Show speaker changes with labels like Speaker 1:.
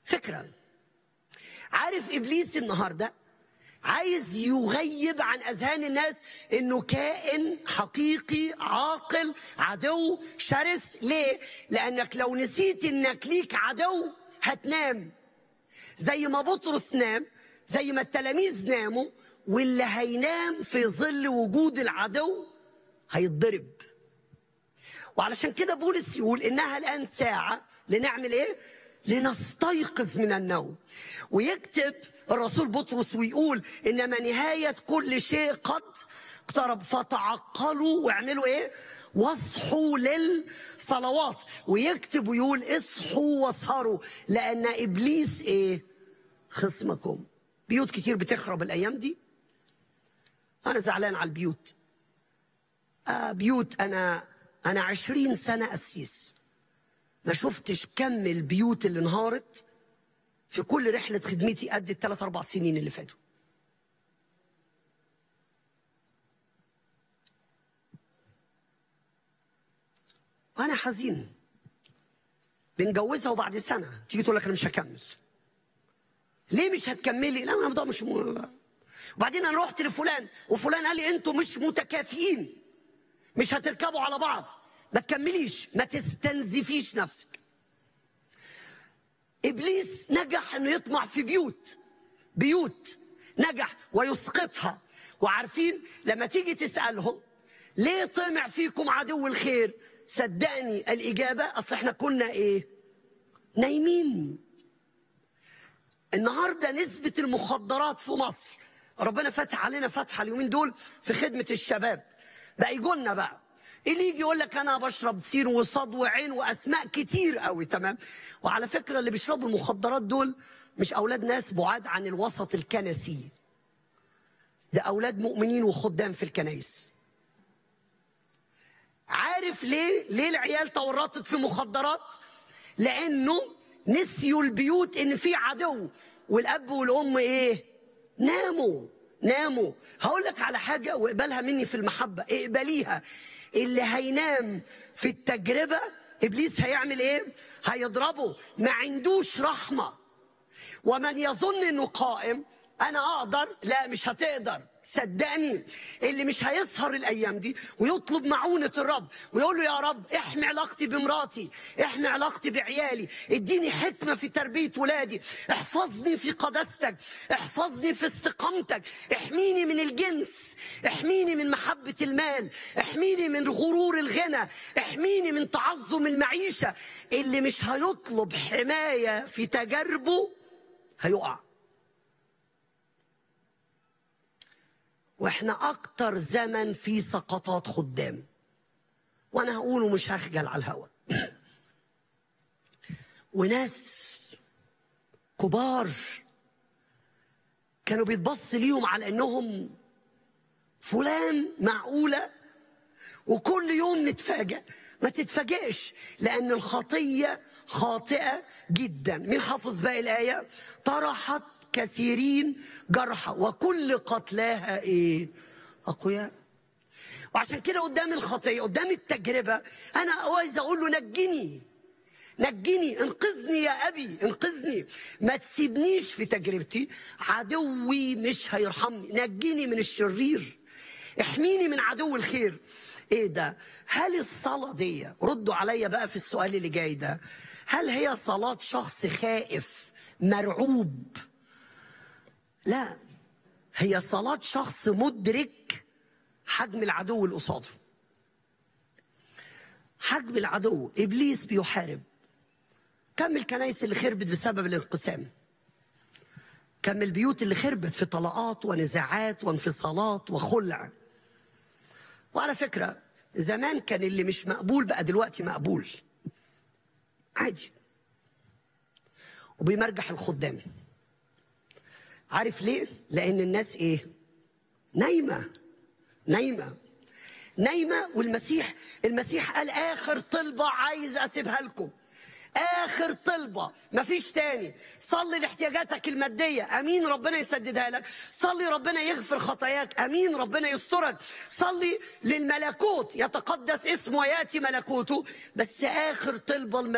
Speaker 1: فكرة عارف إبليس النهاردة عايز يغيب عن أذهان الناس إنه كائن حقيقي عاقل عدو شرس ليه؟ لأنك لو نسيت إنك ليك عدو هتنام زي ما بطرس نام زي ما التلاميذ ناموا واللي هينام في ظل وجود العدو هيتضرب وعلشان كده بولس يقول انها الان ساعه لنعمل ايه لنستيقظ من النوم ويكتب الرسول بطرس ويقول انما نهايه كل شيء قد اقترب فتعقلوا واعملوا ايه واصحوا للصلوات ويكتب ويقول اصحوا واسهروا لان ابليس ايه خصمكم بيوت كتير بتخرب الايام دي انا زعلان على البيوت آه بيوت انا انا عشرين سنه اسيس ما شفتش كم البيوت اللي انهارت في كل رحله خدمتي قد الثلاث اربع سنين اللي فاتوا وانا حزين بنجوزها وبعد سنه تيجي تقول لك انا مش هكمل ليه مش هتكملي لا الموضوع مش م... وبعدين انا رحت لفلان وفلان قال لي انتوا مش متكافئين مش هتركبوا على بعض ما تكمليش ما تستنزفيش نفسك ابليس نجح انه يطمع في بيوت بيوت نجح ويسقطها وعارفين لما تيجي تسالهم ليه طمع فيكم عدو الخير صدقني الاجابه اصل احنا كنا ايه نايمين النهارده نسبه المخدرات في مصر ربنا فتح علينا فتحه اليومين دول في خدمه الشباب بقى يجولنا بقى اللي يجي يقول لك انا بشرب سين وصاد وعين واسماء كتير قوي تمام وعلى فكره اللي بيشربوا المخدرات دول مش اولاد ناس بعاد عن الوسط الكنسي ده اولاد مؤمنين وخدام في الكنايس عارف ليه ليه العيال تورطت في مخدرات لانه نسيوا البيوت ان في عدو والاب والام ايه ناموا ناموا هقول لك على حاجه واقبلها مني في المحبه اقبليها اللي هينام في التجربه ابليس هيعمل ايه هيضربه ما عندوش رحمه ومن يظن انه قائم انا اقدر لا مش هتقدر صدقني اللي مش هيسهر الايام دي ويطلب معونه الرب ويقول له يا رب احمي علاقتي بمراتي احمي علاقتي بعيالي اديني حكمه في تربيه ولادي احفظني في قداستك احفظني في استقامتك احميني من الجنس احميني من محبه المال احميني من غرور الغنى احميني من تعظم المعيشه اللي مش هيطلب حمايه في تجاربه هيقع واحنا اكتر زمن في سقطات خدام وانا هقوله مش هخجل على الهوا وناس كبار كانوا بيتبص ليهم على انهم فلان معقوله وكل يوم نتفاجأ ما تتفاجئش لأن الخطية خاطئة جدا مين حافظ باقي الآية طرحت كثيرين جرحى وكل قتلاها ايه اقوياء وعشان كده قدام الخطيه قدام التجربه انا عايز اقول له نجني نجني انقذني يا ابي انقذني ما تسيبنيش في تجربتي عدوي مش هيرحمني نجني من الشرير احميني من عدو الخير ايه ده هل الصلاه دي ردوا عليا بقى في السؤال اللي جاي ده هل هي صلاه شخص خائف مرعوب لا هي صلاة شخص مدرك حجم العدو اللي قصاده حجم العدو ابليس بيحارب كم الكنايس اللي خربت بسبب الانقسام كم البيوت اللي خربت في طلقات ونزاعات وانفصالات وخلع وعلى فكرة زمان كان اللي مش مقبول بقى دلوقتي مقبول عادي وبيمرجح الخدام عارف ليه؟ لأن الناس إيه؟ نايمة نايمة نايمة والمسيح المسيح قال آخر طلبة عايز أسيبها لكم آخر طلبة مفيش تاني صلي لاحتياجاتك المادية أمين ربنا يسددها لك صلي ربنا يغفر خطاياك أمين ربنا يسترك صلي للملكوت يتقدس اسمه ويأتي ملكوته بس آخر طلبة